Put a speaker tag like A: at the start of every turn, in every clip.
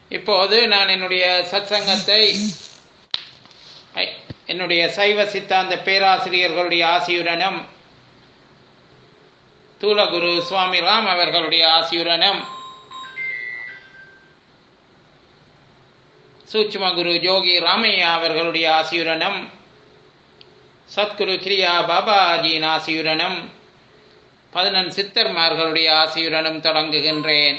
A: இப்போது நான் என்னுடைய சத்சங்கத்தை ஐ- என்னுடைய சைவ சித்தாந்த பேராசிரியர்களுடைய ஆசியுடனும் தூலகுரு சுவாமி ராம் அவர்களுடைய ஆசியுடனும் சூட்சும குரு ஜோகி ராமையா அவர்களுடைய ஆசியுடனும் சத்குரு கிரியா பாபாஜியின் ஆசியுடனும் பதினெண் சித்தர்மார்களுடைய ஆசியுடனும் தொடங்குகின்றேன்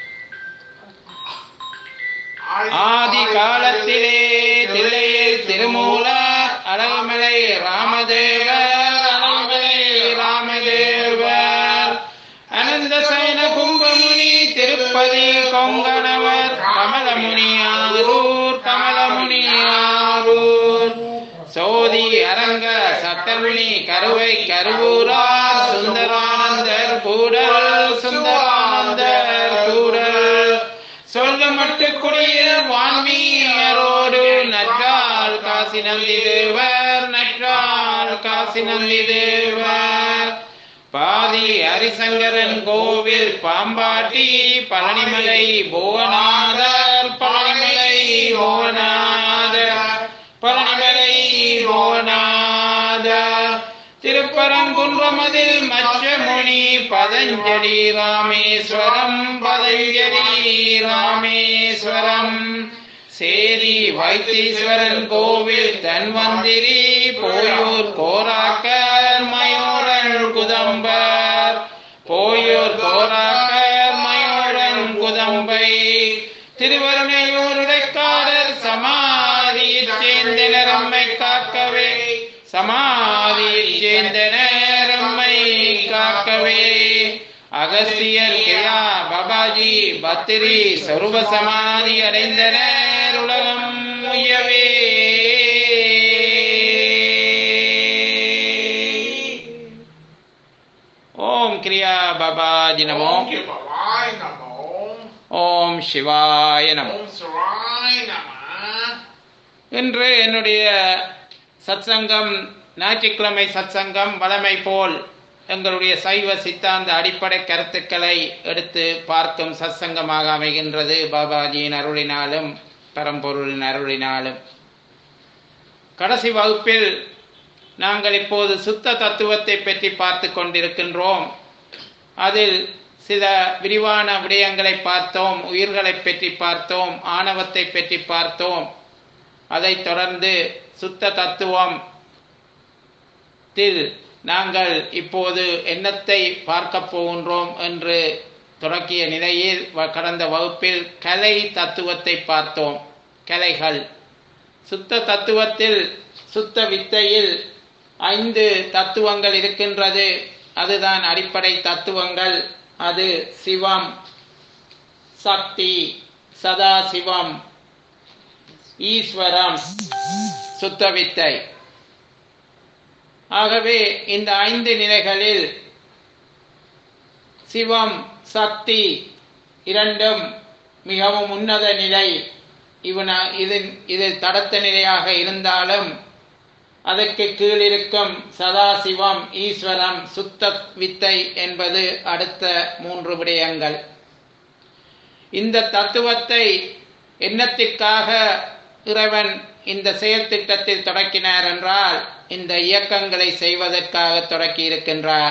A: ஆதி காலத்திலே தில்லையில் திருமூலர் அழகுமலை ராமதேவர் அழகுமலை ராமதேவர் அனந்த சைன கும்பமுனி திருப்பதி கொங்கணவர் கமலமுனியாரூர் கமலமுனியாரூர் சோதி அரங்க சத்தமுனி கருவை கருவூரார் சுந்தரானந்தர் கூடல் சுந்தரானந்தர் கூடல் சொல்ல மட்டு குடியில் வான்மீயரோடு நற்றால் காசி நந்தி தேவர் நற்றால் காசி நந்தி தேவர் பாதி ஹரிசங்கரன் கோவில் பாம்பாட்டி பழனிமலை புவனாதர் பழனிமலை புவனாதர் பழனிமலை புவனாதர் திருப்பரங்குன்றமதில் மச்சமுனி பதஞ்சலி ராமேஸ்வரம் பதஞ்சலி ராமேஸ்வரம் சேரி வைத்தீஸ்வரன் கோவில் தன்வந்திரி போயூர் கோராக்கர் மயூரன் குதம்பர் போயூர் கோராக்கர் மயூரன் குதம்பை திருவருணையூர் இடைக்காடர் சமாதியில் சேர்ந்தனர் அம்மை காக்கவே சமாதியில் சேர்ந்தனர் அம்மை காக்கவே அகஸ்தியர் கிழா பாபாஜி பத்திரி சொருப சமாதி அடைந்தனர் உலகம் உயவே ஓம் கிரியா பாபாஜி நமோ
B: Om Kipavai Namo.
A: ஓம் சிவாய நமோ
B: Om Sarai Namah.
A: இன்று என்னுடைய சத்சங்கம் ஞாயிற்றுக்கிழமை சத்சங்கம் வளமை போல் எங்களுடைய சைவ சித்தாந்த அடிப்படை கருத்துக்களை எடுத்து பார்க்கும் சத்சங்கமாக அமைகின்றது பாபாஜியின் அருளினாலும் பரம்பொருளின் அருளினாலும் கடைசி வகுப்பில் நாங்கள் இப்போது சுத்த தத்துவத்தை பற்றி பார்த்து கொண்டிருக்கின்றோம் அதில் சில விரிவான விடயங்களை பார்த்தோம் உயிர்களை பற்றி பார்த்தோம் ஆணவத்தை பற்றி பார்த்தோம் அதைத் தொடர்ந்து சுத்த தத்துவம் தில் நாங்கள் இப்போது என்னத்தை பார்க்க போகின்றோம் என்று தொடக்கிய நிலையில் வ- கடந்த வகுப்பில் கலை தத்துவத்தை பார்த்தோம் கலைகள் சுத்த தத்துவத்தில் சுத்த வித்தையில் ஐந்து தத்துவங்கள் இருக்கின்றது அதுதான் அடிப்படை தத்துவங்கள் அது சிவம் சக்தி சதாசிவம் ஈஸ்வரம் சுத்த வித்தை ஆகவே இந்த ஐந்து நிலைகளில் சிவம் சக்தி இரண்டும் மிகவும் உன்னத நிலை இவன இதன் இது தடத்த நிலையாக இருந்தாலும் அதற்கு கீழ் இருக்கும் சதாசிவம் ஈஸ்வரம் சுத்த வித்தை என்பது அடுத்த மூன்று விடயங்கள் இந்த தத்துவத்தை என்னத்திற்காக இறைவன் இந்த செயல் திட்டத்தில் தொடக்கினார் என்றால் இந்த இயக்கங்களை செய்வதற்காக தொடக்கி இருக்கின்றார்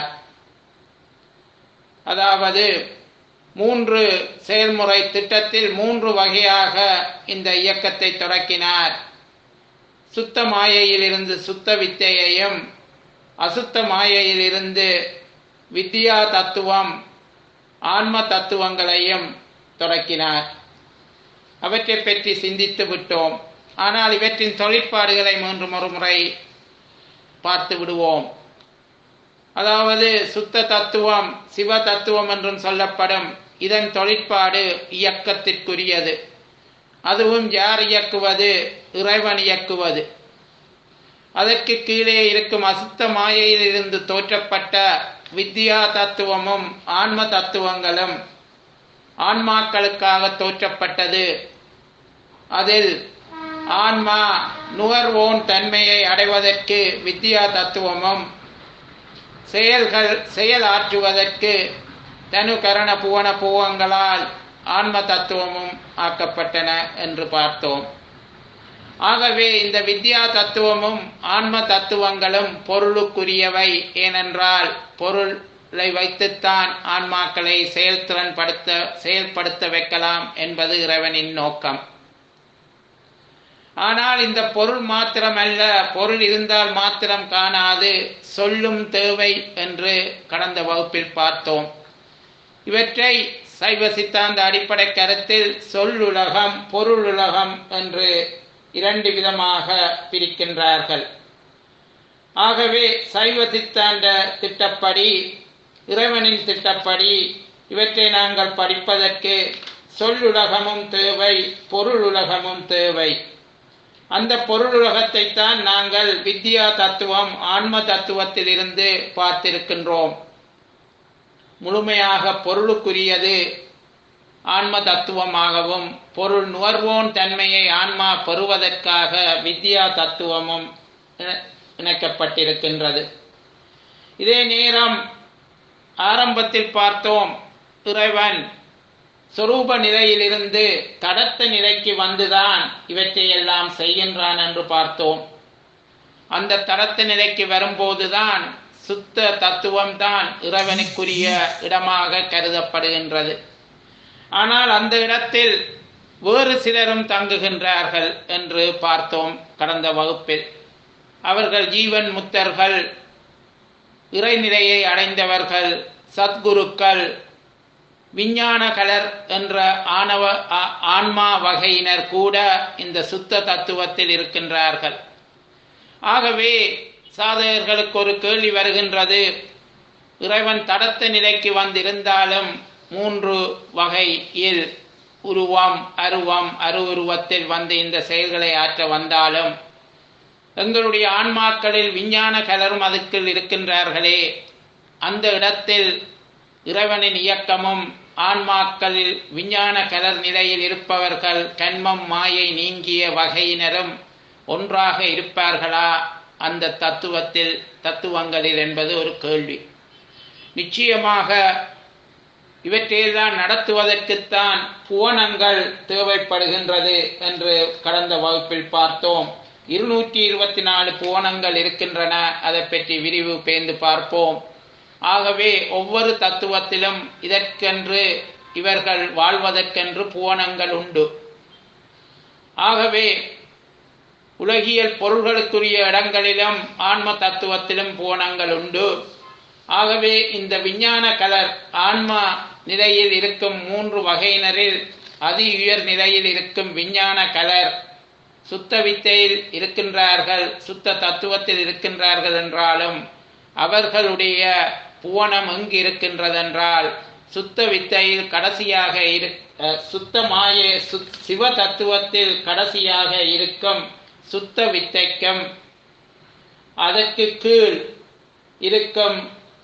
A: அதாவது மூன்று செயல்முறை திட்டத்தில் மூன்று வகையாக இந்த இயக்கத்தை தொடக்கினார் சுத்த மாயையிலிருந்து சுத்த வித்தையையும் அசுத்த மாயையிலிருந்து வித்யா தத்துவம் ஆன்ம தத்துவங்களையும் தொடக்கினார் அவற்றை பற்றி சிந்தித்து விட்டோம் ஆனால் இவற்றின் தொழிற்பாடுகளை மூன்று ஒரு முறை பார்த்து விடுவோம் அதாவது சுத்த தத்துவம் சிவ தத்துவம் என்றும் சொல்லப்படும் இதன் தொழிற்பாடு இயக்கத்திற்குரியது அதுவும் யார் இயக்குவது இறைவன் இயக்குவது அதற்கு கீழே இருக்கும் அசுத்த மாயையிலிருந்து தோற்றப்பட்ட வித்யா தத்துவமும் ஆன்ம தத்துவங்களும் ஆன்மாக்களுக்காக தோற்றப்பட்டது அதில் ஆன்மா நுகர்வோன் தன்மையை அடைவதற்கு வித்யா தத்துவமும் செயல்கள் செயலாற்றுவதற்கு தனு கரண புவன பூவங்களால் ஆன்ம தத்துவமும் ஆக்கப்பட்டன என்று பார்த்தோம் ஆகவே இந்த வித்யா தத்துவமும் ஆன்ம தத்துவங்களும் பொருளுக்குரியவை ஏனென்றால் பொருளை வைத்துத்தான் ஆன்மாக்களை செயல்திறன் படுத்த செயல்படுத்த வைக்கலாம் என்பது இறைவனின் நோக்கம் ஆனால் இந்த பொருள் மாத்திரமல்ல பொருள் இருந்தால் மாத்திரம் காணாது சொல்லும் தேவை என்று கடந்த வகுப்பில் பார்த்தோம் இவற்றை சைவ சித்தாந்த அடிப்படை கருத்தில் சொல்லுலகம் பொருளுலகம் என்று இரண்டு விதமாக பிரிக்கின்றார்கள் ஆகவே சைவ சித்தாந்த திட்டப்படி இறைவனின் திட்டப்படி இவற்றை நாங்கள் படிப்பதற்கு சொல்லுலகமும் தேவை பொருளுலகமும் தேவை அந்த பொருளுலகத்தை தான் நாங்கள் வித்யா தத்துவம் ஆன்ம தத்துவத்திலிருந்து பார்த்திருக்கின்றோம் முழுமையாக பொருளுக்குரியது ஆன்ம தத்துவமாகவும் பொருள் நுகர்வோன் தன்மையை ஆன்மா பெறுவதற்காக வித்யா தத்துவமும் இணை- இணைக்கப்பட்டிருக்கின்றது இதே நேரம் ஆரம்பத்தில் பார்த்தோம் இறைவன் சொரூப நிலையிலிருந்து தடத்த நிலைக்கு வந்துதான் இவற்றையெல்லாம் செய்கின்றான் என்று பார்த்தோம் அந்த தடத்த நிலைக்கு வரும்போதுதான் சுத்த தத்துவம்தான் இறைவனுக்குரிய இடமாக கருதப்படுகின்றது ஆனால் அந்த இடத்தில் வேறு சிலரும் தங்குகின்றார்கள் என்று பார்த்தோம் கடந்த வகுப்பில் அவர்கள் ஜீவன் முத்தர்கள் இறைநிலையை அடைந்தவர்கள் சத்குருக்கள் விஞ்ஞான கலர் என்ற ஆணவ ஆ- ஆன்மா வகையினர் கூட இந்த சுத்த தத்துவத்தில் இருக்கின்றார்கள் ஆகவே சாதகர்களுக்கு ஒரு கேள்வி வருகின்றது இறைவன் தடத்த நிலைக்கு வந்திருந்தாலும் மூன்று வகையில் உருவம் அருவம் அருவுருவத்தில் வந்து இந்த செயல்களை ஆற்ற வந்தாலும் எங்களுடைய ஆன்மாக்களில் விஞ்ஞான கலரும் அதுக்குள் இருக்கின்றார்களே அந்த இடத்தில் இறைவனின் இயக்கமும் ஆன்மாக்களில் விஞ்ஞான கலர் நிலையில் இருப்பவர்கள் கண்மம் மாயை நீங்கிய வகையினரும் ஒன்றாக இருப்பார்களா அந்த தத்துவத்தில் தத்துவங்களில் என்பது ஒரு கேள்வி நிச்சயமாக இவற்றையெல்லாம் நடத்துவதற்குத்தான் புவனங்கள் தேவைப்படுகின்றது என்று கடந்த வகுப்பில் பார்த்தோம் இருநூற்றி இருபத்தி நாலு புவனங்கள் இருக்கின்றன அதை பற்றி விரிவு பேர்ந்து பார்ப்போம் ஆகவே ஒவ்வொரு தத்துவத்திலும் இதற்கென்று இவர்கள் வாழ்வதற்கென்று புவனங்கள் உண்டு ஆகவே உலகியல் பொருள்களுக்குரிய இடங்களிலும் ஆன்ம தத்துவத்திலும் புவனங்கள் உண்டு ஆகவே இந்த விஞ்ஞான கலர் ஆன்மா நிலையில் இருக்கும் மூன்று வகையினரில் அதி உயர் நிலையில் இருக்கும் விஞ்ஞான கலர் சுத்த வித்தையில் இருக்கின்றார்கள் சுத்த தத்துவத்தில் இருக்கின்றார்கள் என்றாலும் அவர்களுடைய புவனம் எங்கு இருக்கின்றதென்றால் சுத்த வித்தையில் கடைசியாக இரு அஹ், சுத்த மாய சுத் சிவ தத்துவத்தில் கடைசியாக இருக்கும் சுத்த வித்தைக்கும் அதற்கு கீழ் இருக்கும்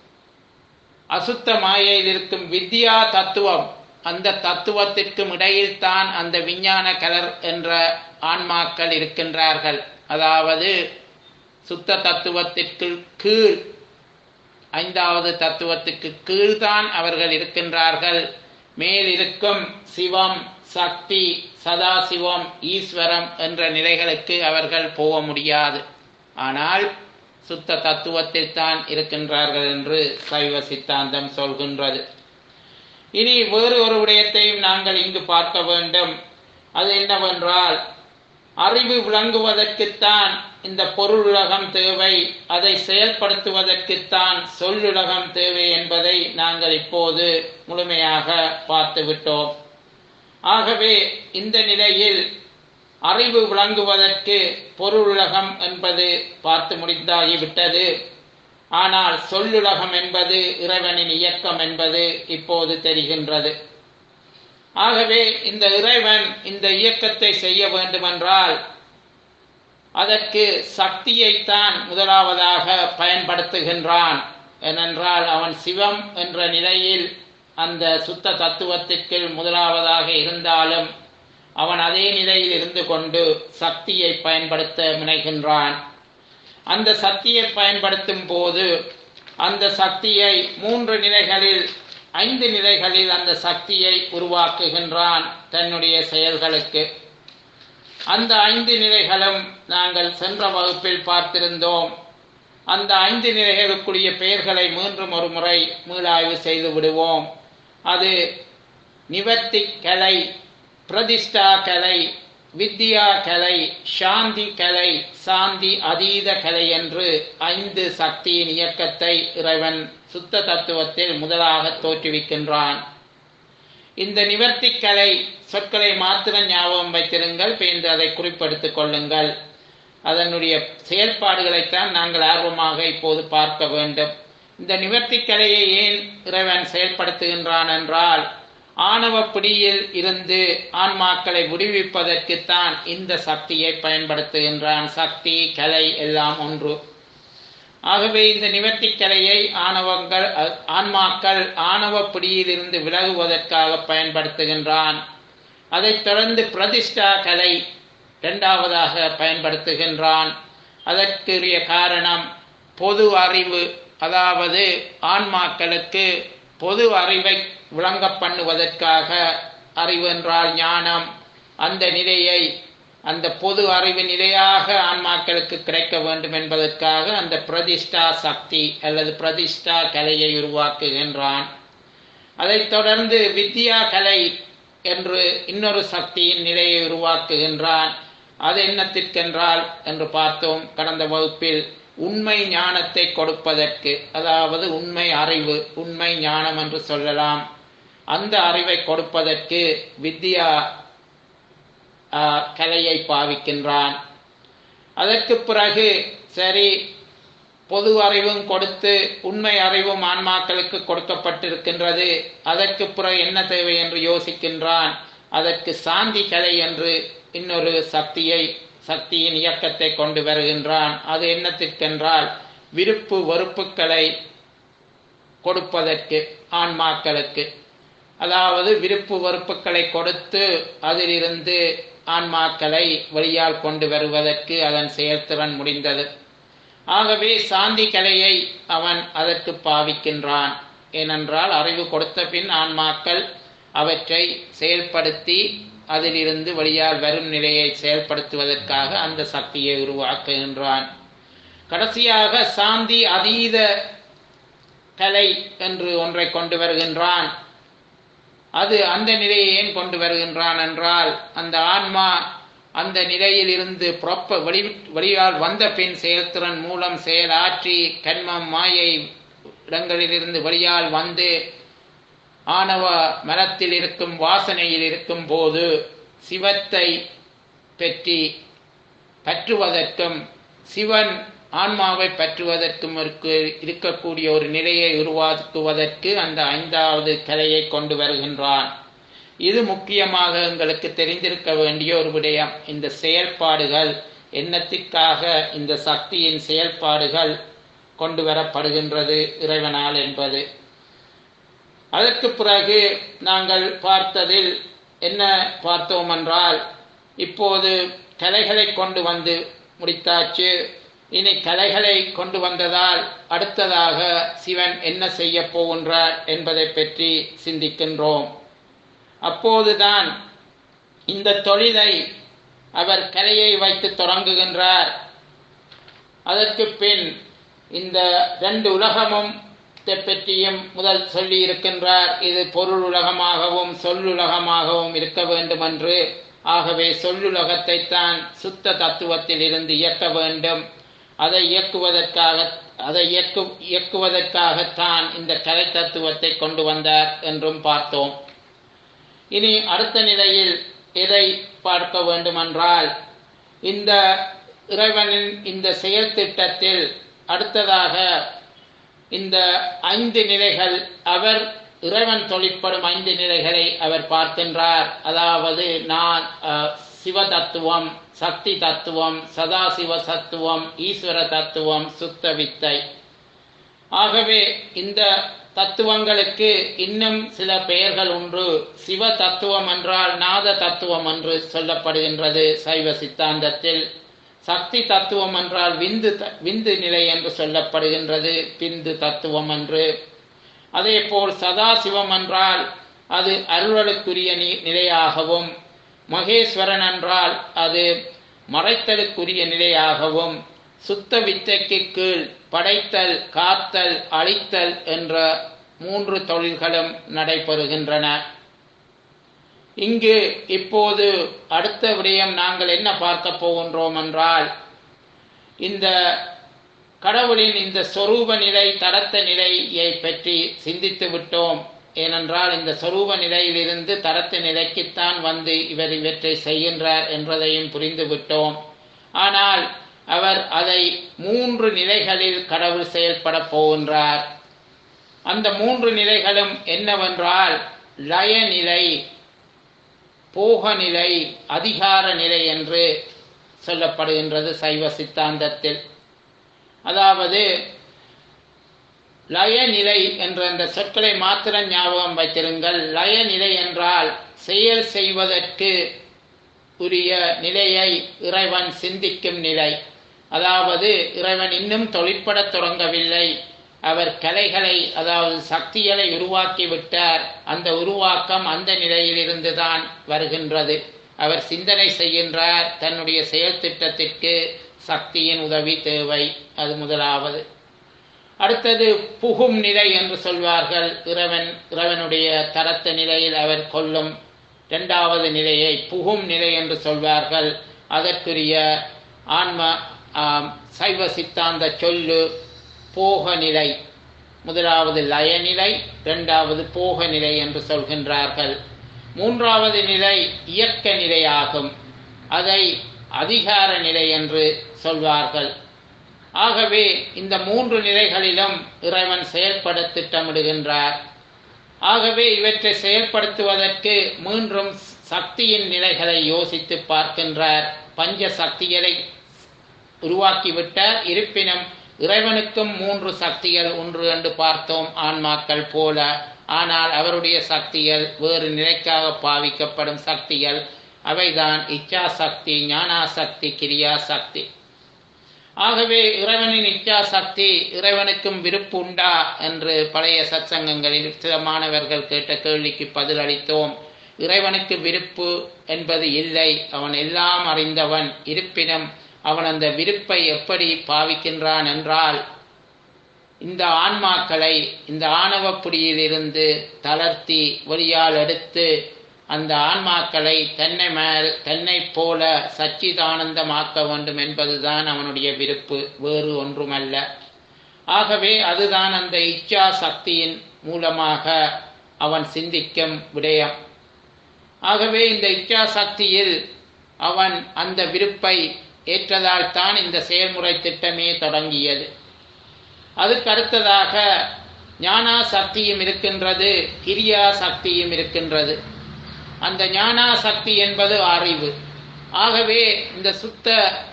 A: அசுத்த மாயையில் இருக்கும் வித்யா தத்துவம் அந்த தத்துவத்திற்கும் இடையில் தான் அந்த விஞ்ஞான கலர் என்ற ஆன்மாக்கள் இருக்கின்றார்கள் அதாவது சுத்த தத்துவத்திற்கு கீழ் ஐந்தாவது தத்துவத்துக்கு கீழ்தான் அவர்கள் இருக்கின்றார்கள் மேல் இருக்கும் சிவம் சக்தி சதாசிவம் ஈஸ்வரம் என்ற நிலைகளுக்கு அவர்கள் போக முடியாது ஆனால் சுத்த தத்துவத்தில் தான் இருக்கின்றார்கள் என்று சைவ சித்தாந்தம் சொல்கின்றது இனி வேறு ஒரு விடயத்தையும் நாங்கள் இங்கு பார்க்க வேண்டும் அது என்னவென்றால் அறிவு விளங்குவதற்குத்தான் இந்த பொருளுலகம் தேவை அதை செயல்படுத்துவதற்குத்தான் சொல்லுலகம் தேவை என்பதை நாங்கள் இப்போது முழுமையாக பார்த்துவிட்டோம் ஆகவே இந்த நிலையில் அறிவு விளங்குவதற்கு பொருளுலகம் என்பது பார்த்து முடிந்தாகிவிட்டது ஆனால் சொல்லுலகம் என்பது இறைவனின் இயக்கம் என்பது இப்போது தெரிகின்றது ஆகவே இந்த இறைவன் இந்த இயக்கத்தை செய்ய வேண்டுமென்றால் அதற்கு சக்தியைத்தான் முதலாவதாக பயன்படுத்துகின்றான் ஏனென்றால் அவன் சிவம் என்ற நிலையில் அந்த சுத்த தத்துவத்திற்கு முதலாவதாக இருந்தாலும் அவன் அதே நிலையில் இருந்து கொண்டு சக்தியை பயன்படுத்த முனைகின்றான் அந்த சக்தியை பயன்படுத்தும் போது அந்த சக்தியை மூன்று நிலைகளில் ஐந்து நிலைகளில் அந்த சக்தியை உருவாக்குகின்றான் தன்னுடைய செயல்களுக்கு அந்த ஐந்து நிலைகளும் நாங்கள் சென்ற வகுப்பில் பார்த்திருந்தோம் அந்த ஐந்து நிலைகளுக்குரிய பெயர்களை மீண்டும் ஒரு முறை மீளாய்வு செய்து விடுவோம் அது நிவர்த்தி கலை பிரதிஷ்டா கலை வித்யா கலை சாந்தி கலை சாந்தி அதீத கலை என்று ஐந்து சக்தியின் இயக்கத்தை இறைவன் சுத்த தத்துவத்தில் முதலாக தோற்றுவிக்கின்றான் இந்த நிவர்த்தி கலை சொற்களை மாத்திரம் ஞாபகம் வைத்திருங்கள் பின்பு அதை குறிப்பெடுத்துக் கொள்ளுங்கள் அதனுடைய செயல்பாடுகளைத்தான் நாங்கள் ஆர்வமாக இப்போது பார்க்க வேண்டும் இந்த நிவர்த்தி கலையை ஏன் இறைவன் செயல்படுத்துகின்றான் என்றால் ஆணவ பிடியில் இருந்து ஆன்மாக்களை விடுவிப்பதற்குத்தான் இந்த சக்தியை பயன்படுத்துகின்றான் சக்தி கலை எல்லாம் ஒன்று ஆகவே இந்த நிவர்த்தி கலையை ஆணவங்கள் அ- ஆன்மாக்கள் ஆணவ பிடியில் இருந்து விலகுவதற்காக பயன்படுத்துகின்றான் அதைத் தொடர்ந்து பிரதிஷ்டா கலை இரண்டாவதாக பயன்படுத்துகின்றான் அதற்குரிய காரணம் பொது அறிவு அதாவது ஆன்மாக்களுக்கு பொது அறிவை விளங்க பண்ணுவதற்காக அறிவு என்றால் ஞானம் அந்த நிலையை அந்த பொது அறிவு நிலையாக ஆன்மாக்களுக்கு கிடைக்க வேண்டும் என்பதற்காக அந்த பிரதிஷ்டா சக்தி அல்லது பிரதிஷ்டா கலையை உருவாக்குகின்றான் அதைத் தொடர்ந்து வித்யா கலை என்று இன்னொரு சக்தியின் நிலையை உருவாக்குகின்றான் அது என்னத்திற்கென்றால் என்று பார்த்தோம் கடந்த வகுப்பில் உண்மை ஞானத்தை கொடுப்பதற்கு அதாவது உண்மை அறிவு உண்மை ஞானம் என்று சொல்லலாம் அந்த அறிவை கொடுப்பதற்கு வித்யா ஆஹ், கலையை பாவிக்கின்றான் அதற்கு பிறகு சரி பொது அறிவும் கொடுத்து உண்மை அறிவும் ஆன்மாக்களுக்கு கொடுக்கப்பட்டிருக்கின்றது அதற்கு பிறகு என்ன தேவை என்று யோசிக்கின்றான் அதற்கு சாந்தி கலை என்று இன்னொரு சக்தியை சக்தியின் இயக்கத்தை கொண்டு வருகின்றான் அது என்னத்திற்கென்றால் விருப்பு வெறுப்புகளை கொடுப்பதற்கு ஆன்மாக்களுக்கு அதாவது விருப்பு வெறுப்புகளை கொடுத்து அதிலிருந்து ஆன்மாக்களை வெளியால் கொண்டு வருவதற்கு அதன் செயல்திறன் முடிந்தது ஆகவே சாந்தி கலையை அவன் அதற்கு பாவிக்கின்றான் ஏனென்றால் அறிவு கொடுத்த பின் ஆன்மாக்கள் அவற்றை செயல்படுத்தி அதிலிருந்து வெளியால் வரும் நிலையை செயல்படுத்துவதற்காக அந்த சக்தியை உருவாக்குகின்றான் கடைசியாக சாந்தி அதீத கலை என்று ஒன்றை கொண்டு வருகின்றான் அது அந்த நிலையை ஏன் கொண்டு வருகின்றான் என்றால் அந்த ஆன்மா அந்த நிலையில் இருந்து புறப்ப வெளி வெளியால் வந்த பின் செயல்திறன் மூலம் செயலாற்றி கண்மம் மாயை இடங்களிலிருந்து வெளியால் வந்து ஆணவ மனத்தில் இருக்கும் வாசனையில் இருக்கும் போது சிவத்தை பற்றி பற்றுவதற்கும் சிவன் ஆன்மாவை பற்றுவதற்கும் இருக்கு இருக்கக்கூடிய ஒரு நிலையை உருவாக்குவதற்கு அந்த ஐந்தாவது கலையை கொண்டு வருகின்றான் இது முக்கியமாக எங்களுக்கு தெரிந்திருக்க வேண்டிய ஒரு விடயம் இந்த செயல்பாடுகள் என்னத்திற்காக இந்த சக்தியின் செயல்பாடுகள் கொண்டு வரப்படுகின்றது இறைவனால் என்பது அதற்கு பிறகு நாங்கள் பார்த்ததில் என்ன பார்த்தோம் என்றால் இப்போது கலைகளை கொண்டு வந்து முடித்தாச்சு இனி கலைகளை கொண்டு வந்ததால் அடுத்ததாக சிவன் என்ன செய்ய போகின்றார் என்பதை பற்றி சிந்திக்கின்றோம் அப்போதுதான் இந்த தொழிலை அவர் கலையை வைத்து தொடங்குகின்றார் அதற்கு பின் இந்த ரெண்டு உலகமும் இதை பற்றியும் முதல் சொல்லி இருக்கின்றார் இது பொருள் உலகமாகவும் சொல்லுலகமாகவும் இருக்க வேண்டும் என்று ஆகவே சொல்லுலகத்தை தான் சுத்த தத்துவத்தில் இருந்து இயக்க வேண்டும் அதை இயக்குவதற்காக அதை இயக்கு இயக்குவதற்காகத்தான் இந்த கலை தத்துவத்தை கொண்டு வந்தார் என்றும் பார்த்தோம் இனி அடுத்த நிலையில் எதை பார்க்க வேண்டுமென்றால் இந்த இறைவனின் இந்த செயல் திட்டத்தில் அடுத்ததாக இந்த ஐந்து நிலைகள் அவர் இறைவன் தொழிற்படும் ஐந்து நிலைகளை அவர் பார்க்கின்றார் அதாவது நான் அஹ், சிவ தத்துவம் சக்தி தத்துவம் சதாசிவ தத்துவம் ஈஸ்வர தத்துவம் சுத்த வித்தை ஆகவே இந்த தத்துவங்களுக்கு இன்னும் சில பெயர்கள் உண்டு சிவ தத்துவம் என்றால் நாத தத்துவம் என்று சொல்லப்படுகின்றது சைவ சித்தாந்தத்தில் சக்தி தத்துவம் என்றால் விந்து த- விந்து நிலை என்று சொல்லப்படுகின்றது பிந்து தத்துவம் என்று அதேபோல் சதாசிவம் என்றால் அது அருளலுக்குரிய நி- நிலையாகவும் மகேஸ்வரன் என்றால் அது மறைத்தலுக்குரிய நிலையாகவும் சுத்த வித்தைக்கு கீழ் படைத்தல் காத்தல் அழித்தல் என்ற மூன்று தொழில்களும் நடைபெறுகின்றன இங்கு இப்போது அடுத்த விடயம் நாங்கள் என்ன பார்க்க போகின்றோம் என்றால் இந்த கடவுளின் இந்த சொரூப நிலை தடத்த நிலையை பற்றி சிந்தித்து விட்டோம் ஏனென்றால் இந்த சொரூப நிலையிலிருந்து தரத்த நிலைக்குத்தான் வந்து இவர் இவற்றை செய்கின்றார் என்றதையும் புரிந்து விட்டோம் ஆனால் அவர் அதை மூன்று நிலைகளில் கடவுள் செயல்பட போகின்றார் அந்த மூன்று நிலைகளும் என்னவென்றால் லயநிலை போகநிலை அதிகார நிலை என்று சொல்லப்படுகின்றது சைவ சித்தாந்தத்தில் அதாவது லயநிலை என்ற அந்த சொற்களை மாத்திரம் ஞாபகம் வைத்திருங்கள் லயநிலை என்றால் செயல் செய்வதற்கு உரிய நிலையை இறைவன் சிந்திக்கும் நிலை அதாவது இறைவன் இன்னும் தொழிற்படத் தொடங்கவில்லை அவர் கலைகளை அதாவது சக்திகளை உருவாக்கி விட்டார் அந்த உருவாக்கம் அந்த நிலையிலிருந்து தான் வருகின்றது அவர் சிந்தனை செய்கின்றார் தன்னுடைய செயல் திட்டத்திற்கு சக்தியின் உதவி தேவை அது முதலாவது அடுத்தது புகும் நிலை என்று சொல்வார்கள் இறைவன் இறைவனுடைய தரத்த நிலையில் அவர் கொள்ளும் இரண்டாவது நிலையை புகும் நிலை என்று சொல்வார்கள் அதற்குரிய ஆன்ம ஆம், சைவ சித்தாந்த சொல்லு போக நிலை முதலாவது லயநிலை இரண்டாவது போக நிலை என்று சொல்கின்றார்கள் மூன்றாவது நிலை இயக்க நிலையாகும் அதை அதிகார நிலை என்று சொல்வார்கள் ஆகவே இந்த மூன்று நிலைகளிலும் இறைவன் செயல்பட திட்டமிடுகின்றார் ஆகவே இவற்றை செயல்படுத்துவதற்கு மீண்டும் சக்தியின் நிலைகளை யோசித்து பார்க்கின்றார் பஞ்ச சக்திகளை உருவாக்கிவிட்டார் இருப்பினும் இறைவனுக்கும் மூன்று சக்திகள் ஒன்று என்று பார்த்தோம் ஆன்மாக்கள் போல ஆனால் அவருடைய சக்திகள் வேறு நிலைக்காக பாவிக்கப்படும் சக்திகள் அவைதான் இச்சா சக்தி ஞானாசக்தி கிரியா சக்தி ஆகவே இறைவனின் இச்சா சக்தி இறைவனுக்கும் விருப்பு உண்டா என்று பழைய சத்சங்கங்களில் சில மாணவர்கள் கேட்ட கேள்விக்கு பதிலளித்தோம் இறைவனுக்கு விருப்பு என்பது இல்லை அவன் எல்லாம் அறிந்தவன் இருப்பினும் அவன் அந்த விருப்பை எப்படி பாவிக்கின்றான் என்றால் இந்த ஆன்மாக்களை இந்த ஆணவப்புடியிலிருந்து தளர்த்தி வெளியால் எடுத்து அந்த ஆன்மாக்களை தன்னை மேல் தன்னை போல சச்சிதானந்தமாக்க வேண்டும் என்பதுதான் அவனுடைய விருப்பு வேறு ஒன்றுமல்ல ஆகவே அதுதான் அந்த இச்சா சக்தியின் மூலமாக அவன் சிந்திக்கும் விடயம் ஆகவே இந்த இச்சா சக்தியில் அவன் அந்த விருப்பை ஏற்றதால் தான் இந்த செயல்முறை திட்டமே தொடங்கியது அதுக்கு அடுத்ததாக ஞானா சக்தியும் இருக்கின்றது கிரியா சக்தியும் இருக்கின்றது அந்த ஞானா சக்தி என்பது அறிவு ஆகவே இந்த சுத்த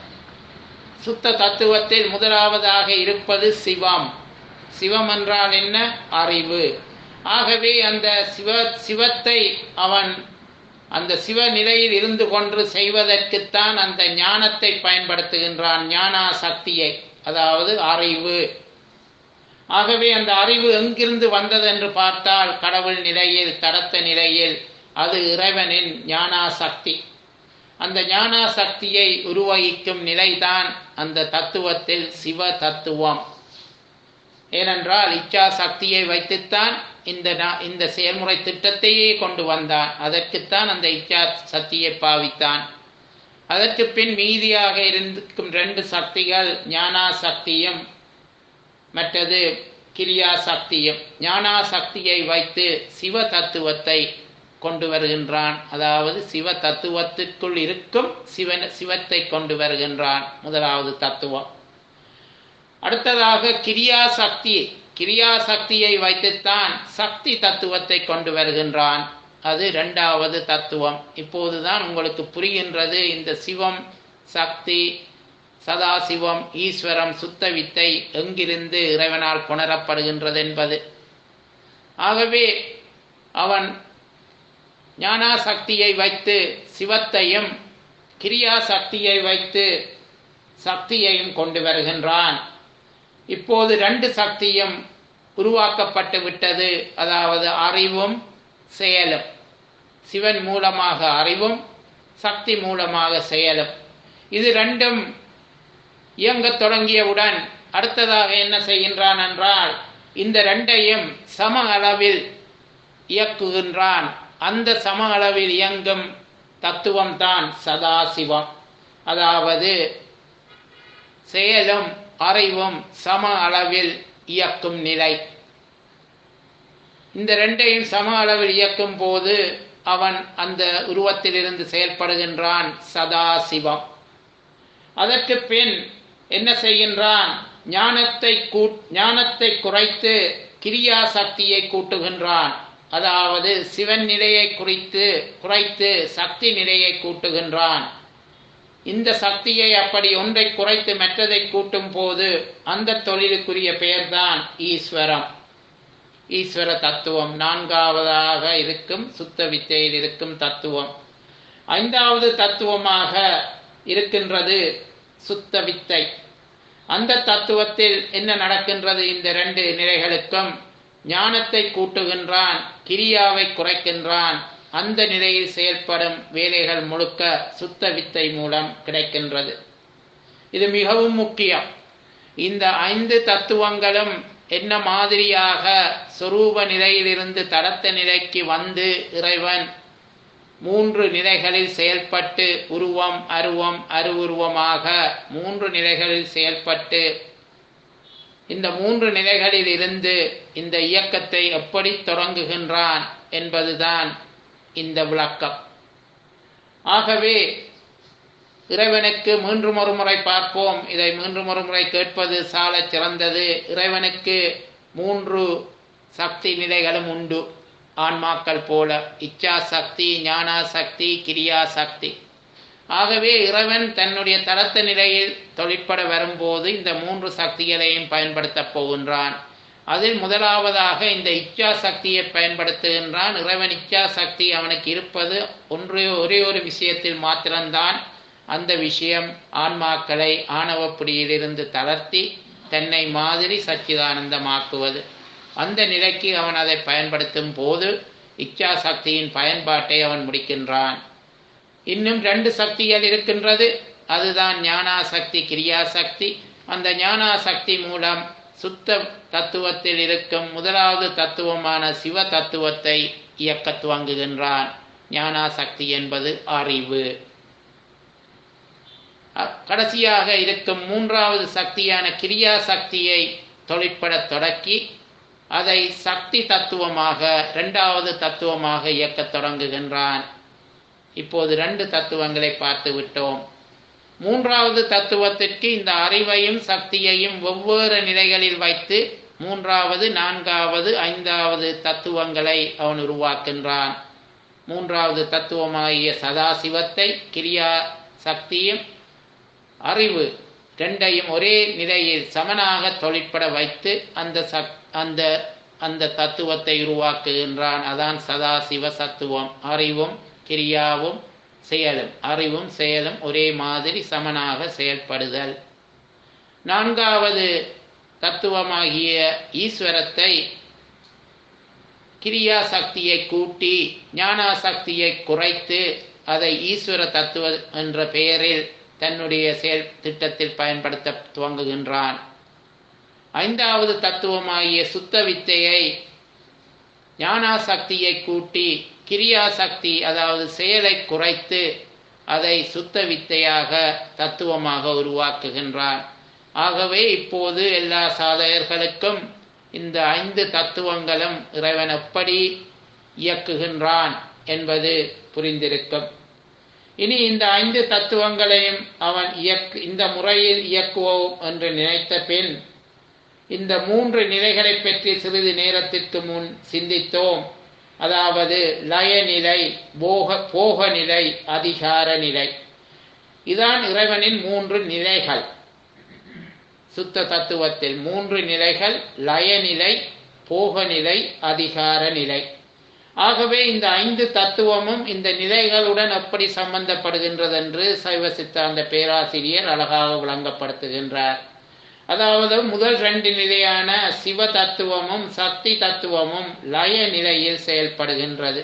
A: சுத்த தத்துவத்தில் முதலாவதாக இருப்பது சிவம் சிவம் என்றால் என்ன அறிவு ஆகவே அந்த சிவ சிவத்தை அவன் அந்த சிவ நிலையில் இருந்து கொண்டு செய்வதற்குத்தான் அந்த ஞானத்தை பயன்படுத்துகின்றான் ஞானா சக்தியை அதாவது அறிவு ஆகவே அந்த அறிவு எங்கிருந்து வந்தது என்று பார்த்தால் கடவுள் நிலையில் தடத்த நிலையில் அது இறைவனின் ஞானா சக்தி அந்த ஞானா சக்தியை உருவகிக்கும் நிலைதான் அந்த தத்துவத்தில் சிவ தத்துவம் ஏனென்றால் இச்சா சக்தியை வைத்துத்தான் இந்த நா- இந்த செயல்முறை திட்டத்தையே கொண்டு வந்தான் அதற்குத்தான் அந்த இச்சா சக்தியை பாவித்தான் அதற்கு பின் மீதியாக இருக்கும் ரெண்டு சக்திகள் ஞானா சக்தியும் மற்றது கிரியா சக்தியும் ஞானா சக்தியை வைத்து சிவ தத்துவத்தை கொண்டு வருகின்றான் அதாவது சிவ தத்துவத்திற்குள் இருக்கும் சிவன் சிவத்தை கொண்டு வருகின்றான் முதலாவது தத்துவம் அடுத்ததாக கிரியா சக்தி கிரியா சக்தியை வைத்துத்தான் சக்தி தத்துவத்தை கொண்டு வருகின்றான் அது இரண்டாவது தத்துவம் இப்போதுதான் உங்களுக்கு புரிகின்றது இந்த சிவம் சக்தி சதாசிவம் ஈஸ்வரம் சுத்த வித்தை எங்கிருந்து இறைவனால் புணரப்படுகின்றது என்பது ஆகவே அவன் ஞானா சக்தியை வைத்து சிவத்தையும் கிரியா சக்தியை வைத்து சக்தியையும் கொண்டு வருகின்றான் இப்போது ரெண்டு சக்தியும் உருவாக்கப்பட்டு விட்டது அதாவது அறிவும் செயலும் சிவன் மூலமாக அறிவும் சக்தி மூலமாக செயலும் இது ரெண்டும் இயங்கத் தொடங்கியவுடன் அடுத்ததாக என்ன செய்கின்றான் என்றால் இந்த ரெண்டையும் சம அளவில் இயக்குகின்றான் அந்த சம அளவில் இயங்கும் தத்துவம்தான் சதாசிவம் அதாவது செயலும் அறிவும் சம அளவில் இயக்கும் நிலை இந்த ரெண்டையும் சம அளவில் இயக்கும் போது அவன் அந்த உருவத்திலிருந்து செயல்படுகின்றான் சதாசிவம் அதற்கு பின் என்ன செய்கின்றான் ஞானத்தை கூ ஞானத்தை குறைத்து கிரியா சக்தியை கூட்டுகின்றான் அதாவது சிவன் நிலையை குறித்து குறைத்து சக்தி நிலையை கூட்டுகின்றான் இந்த சக்தியை அப்படி ஒன்றை குறைத்து மற்றதை கூட்டும் போது அந்த தொழிலுக்குரிய பெயர்தான் ஈஸ்வரம் ஈஸ்வர தத்துவம் நான்காவதாக இருக்கும் சுத்த வித்தையில் இருக்கும் தத்துவம் ஐந்தாவது தத்துவமாக இருக்கின்றது சுத்த வித்தை அந்த தத்துவத்தில் என்ன நடக்கின்றது இந்த ரெண்டு நிலைகளுக்கும் ஞானத்தை கூட்டுகின்றான் கிரியாவை குறைக்கின்றான் அந்த நிலையில் செயல்படும் வேலைகள் முழுக்க சுத்த வித்தை மூலம் கிடைக்கின்றது இது மிகவும் முக்கியம் இந்த ஐந்து தத்துவங்களும் என்ன மாதிரியாக சொரூப நிலையிலிருந்து தடத்த நிலைக்கு வந்து இறைவன் மூன்று நிலைகளில் செயல்பட்டு உருவம் அருவம் அருவுருவமாக மூன்று நிலைகளில் செயல்பட்டு இந்த மூன்று நிலைகளில் இருந்து இந்த இயக்கத்தை எப்படி தொடங்குகின்றான் என்பதுதான் இந்த விளக்கம் ஆகவே இறைவனுக்கு மூன்று ஒரு முறை பார்ப்போம் இதை மூன்று ஒரு முறை கேட்பது சாலச் சிறந்தது இறைவனுக்கு மூன்று சக்தி நிலைகளும் உண்டு ஆன்மாக்கள் போல இச்சா சக்தி ஞானா சக்தி கிரியா சக்தி ஆகவே இறைவன் தன்னுடைய தடத்த நிலையில் தொழிற்பட வரும்போது இந்த மூன்று சக்திகளையும் பயன்படுத்தப் போகின்றான் அதில் முதலாவதாக இந்த இச்சா சக்தியை பயன்படுத்துகின்றான் இறைவன் இச்சா சக்தி அவனுக்கு இருப்பது ஒன்று ஒரே ஒரு விஷயத்தில் மாத்திரம்தான் அந்த விஷயம் ஆன்மாக்களை ஆணவப்பிடியிலிருந்து தளர்த்தி தன்னை மாதிரி சச்சிதானந்தமாக்குவது அந்த நிலைக்கு அவன் அதை பயன்படுத்தும் போது இச்சா சக்தியின் பயன்பாட்டை அவன் முடிக்கின்றான் இன்னும் ரெண்டு சக்திகள் இருக்கின்றது அதுதான் ஞானாசக்தி கிரியாசக்தி அந்த ஞானாசக்தி மூலம் சுத்த தத்துவத்தில் இருக்கும் முதலாவது தத்துவமான சிவ தத்துவத்தை இயக்க துவங்குகின்றான் ஞானாசக்தி என்பது அறிவு கடைசியாக இருக்கும் மூன்றாவது சக்தியான கிரியா சக்தியை தொழிற்படத் தொடக்கி அதை சக்தி தத்துவமாக இரண்டாவது தத்துவமாக இயக்கத் தொடங்குகின்றான் இப்போது ரெண்டு தத்துவங்களை பார்த்து விட்டோம் மூன்றாவது தத்துவத்திற்கு இந்த அறிவையும் சக்தியையும் வெவ்வேறு நிலைகளில் வைத்து மூன்றாவது நான்காவது ஐந்தாவது தத்துவங்களை அவன் உருவாக்கின்றான் மூன்றாவது தத்துவமாகிய சதாசிவத்தை கிரியா சக்தியும் அறிவு ரெண்டையும் ஒரே நிலையில் சமனாக தொழிற்பட வைத்து அந்த சக் அந்த அந்த தத்துவத்தை உருவாக்குகின்றான் அதான் சதாசிவ சத்துவம் அறிவும் கிரியாவும் செயலும் அறிவும் செயலும் ஒரே மாதிரி சமனாக செயல்படுதல் நான்காவது தத்துவமாகிய ஈஸ்வரத்தை கிரியா சக்தியை கூட்டி ஞானா சக்தியை குறைத்து அதை ஈஸ்வர தத்துவ என்ற பெயரில் தன்னுடைய செயல் திட்டத்தில் பயன்படுத்த துவங்குகின்றான் ஐந்தாவது தத்துவமாகிய சுத்த வித்தையை ஞானாசக்தியை கூட்டி கிரியாசக்தி அதாவது செயலை குறைத்து அதை சுத்த வித்தையாக தத்துவமாக உருவாக்குகின்றான் ஆகவே இப்போது எல்லா சாதகர்களுக்கும் இந்த ஐந்து தத்துவங்களும் இறைவன் எப்படி இயக்குகின்றான் என்பது புரிந்திருக்கும் இனி இந்த ஐந்து தத்துவங்களையும் அவன் இயக்கு இந்த முறையில் இயக்குவோம் என்று நினைத்த பின் இந்த மூன்று நிலைகளை பற்றி சிறிது நேரத்திற்கு முன் சிந்தித்தோம் அதாவது லயநிலை போக போக நிலை அதிகார நிலை இதான் இறைவனின் மூன்று நிலைகள் சுத்த தத்துவத்தில் மூன்று நிலைகள் லயநிலை போகநிலை அதிகார நிலை ஆகவே இந்த ஐந்து தத்துவமும் இந்த நிலைகளுடன் எப்படி சம்பந்தப்படுகின்றது என்று சைவ சித்தாந்த பேராசிரியர் அழகாக விளங்கப்படுத்துகின்றார் அதாவது முதல் ரெண்டு நிலையான சிவ தத்துவமும் சக்தி தத்துவமும் லய நிலையில் செயல்படுகின்றது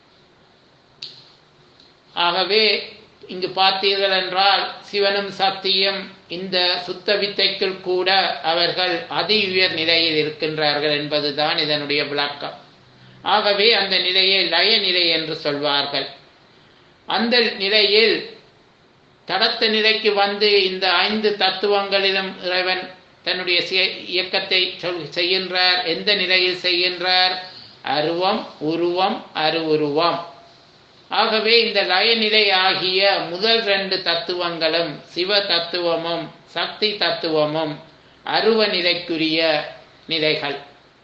A: ஆகவே இங்கு பார்த்தீர்கள் என்றால் சிவனும் சக்தியும் இந்த சுத்த வித்தைக்குள் கூட அவர்கள் அதி உயர் நிலையில் இருக்கின்றார்கள் என்பதுதான் இதனுடைய விளக்கம் ஆகவே அந்த நிலையை லய நிலை என்று சொல்வார்கள் அந்த நிலையில் தடத்த நிலைக்கு வந்து இந்த ஐந்து தத்துவங்களிலும் இறைவன் தன்னுடைய சிய- இயக்கத்தை சொல் செய்கின்றார் எந்த நிலையில் செய்கின்றார் அருவம் உருவம் அருவுருவம் ஆகவே இந்த லயநிலை ஆகிய முதல் ரெண்டு தத்துவங்களும் சிவ தத்துவமும் சக்தி தத்துவமும் அருவ நிலைக்குரிய நிலைகள்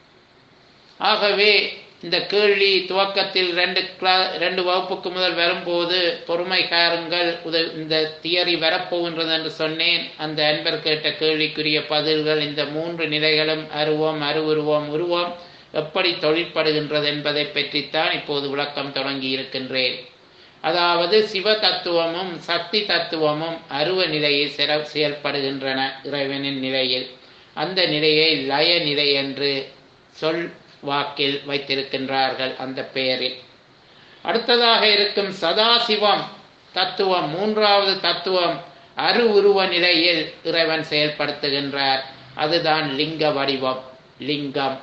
A: ஆகவே இந்த கேள்வி துவக்கத்தில் ரெண்டு கிளா ரெண்டு வகுப்புக்கு முதல் வரும்போது பொறுமை காருங்கள் உத இந்த தியரி வரப்போகின்றது என்று சொன்னேன் அந்த அன்பர் கேட்ட கேள்விக்குரிய பதில்கள் இந்த மூன்று நிலைகளும் அருவம் அருவுருவம் உருவம் எப்படி தொழிற்படுகின்றது என்பதை பற்றித்தான் இப்போது விளக்கம் தொடங்கி இருக்கின்றேன் அதாவது சிவ தத்துவமும் சக்தி தத்துவமும் அருவ நிலையில் சிற- செயல்படுகின்றன இறைவனின் நிலையில் அந்த நிலையை லய நிலை என்று சொல் வாக்கில் வைத்திருக்கின்றார்கள் அந்த பெயரில் அடுத்ததாக இருக்கும் சதாசிவம் தத்துவம் மூன்றாவது தத்துவம் அரு உருவ நிலையில் இறைவன் செயல்படுத்துகின்றார் அதுதான் லிங்க வடிவம் லிங்கம்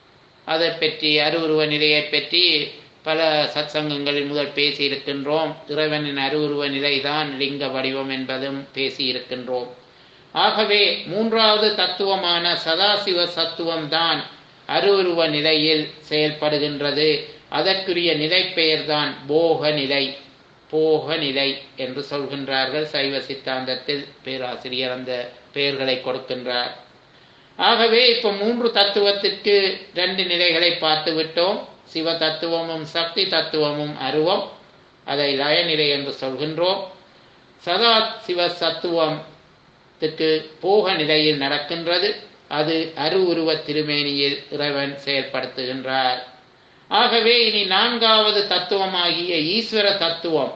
A: அதை பற்றி அருவுருவ நிலையை பற்றி பல சத்சங்கங்களில் முதல் பேசி இருக்கின்றோம் இறைவனின் அருவுருவ நிலைதான் லிங்க வடிவம் என்பதும் பேசி இருக்கின்றோம் ஆகவே மூன்றாவது தத்துவமான சதாசிவ சத்துவம்தான் அருவுருவ நிலையில் செயல்படுகின்றது அதற்குரிய நிலை பெயர்தான் போக நிலை போக நிலை என்று சொல்கின்றார்கள் சைவ சித்தாந்தத்தில் பேராசிரியர் அந்த பெயர்களை கொடுக்கின்றார் ஆகவே இப்ப மூன்று தத்துவத்திற்கு ரெண்டு நிலைகளை பார்த்து விட்டோம் சிவ தத்துவமும் சக்தி தத்துவமும் அருவம் அதை லயநிலை என்று சொல்கின்றோம் சதா சிவ சத்துவத்துக்கு போக நிலையில் நடக்கின்றது அது அரு உருவ திருமேனியில் இறைவன் செயல்படுத்துகின்றார் ஆகவே இனி நான்காவது தத்துவமாகிய ஈஸ்வர தத்துவம்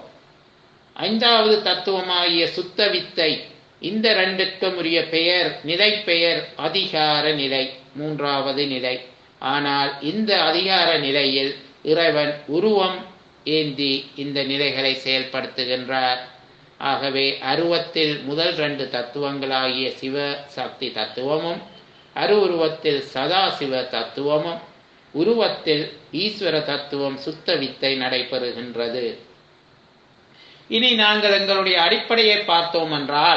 A: ஐந்தாவது தத்துவமாகிய சுத்த வித்தை இந்த ரெண்டுக்கும் உரிய பெயர் நிலை பெயர் அதிகார நிலை மூன்றாவது நிலை ஆனால் இந்த அதிகார நிலையில் இறைவன் உருவம் ஏந்தி இந்த நிலைகளை செயல்படுத்துகின்றார் ஆகவே அருவத்தில் முதல் ரெண்டு தத்துவங்களாகிய சிவ சக்தி தத்துவமும் அரு உருவத்தில் சதாசிவ தத்துவமும் உருவத்தில் ஈஸ்வர தத்துவம் சுத்த வித்தை நடைபெறுகின்றது இனி நாங்கள் எங்களுடைய அடிப்படையை பார்த்தோம் என்றால்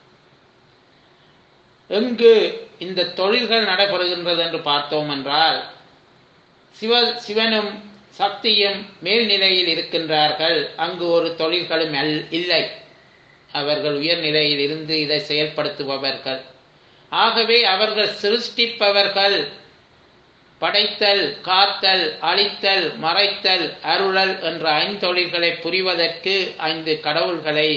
A: எங்கு இந்த தொழில்கள் நடைபெறுகின்றது என்று பார்த்தோம் என்றால் சிவ சிவனும் சக்தியும் மேல்நிலையில் இருக்கின்றார்கள் அங்கு ஒரு தொழில்களும் அல்- இல்லை அவர்கள் உயர்நிலையில் இருந்து இதை செயல்படுத்துபவர்கள் ஆகவே அவர்கள் சிருஷ்டிப்பவர்கள் படைத்தல் காத்தல் அழித்தல் மறைத்தல் அருளல் என்ற ஐந்தொழில்களை புரிவதற்கு ஐந்து கடவுள்களை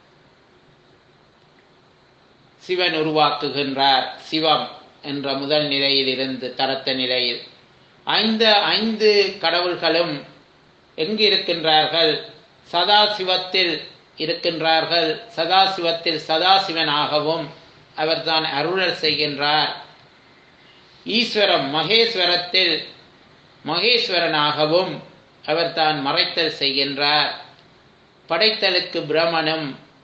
A: சிவன் உருவாக்குகின்றார் சிவம் என்ற முதல் நிலையில் இருந்து தரத்த நிலையில் ஐந்து ஐந்து கடவுள்களும் எங்கு இருக்கின்றார்கள் சதாசிவத்தில் இருக்கின்றார்கள் சதாசிவத்தில் சதாசிவனாகவும் அவர்தான் அருளல் செய்கின்றார் ஈஸ்வரம் மகேஸ்வரத்தில் மகேஸ்வரனாகவும் அவர்தான் மறைத்தல் செய்கின்றார் படைத்தலுக்கு பிரமனும்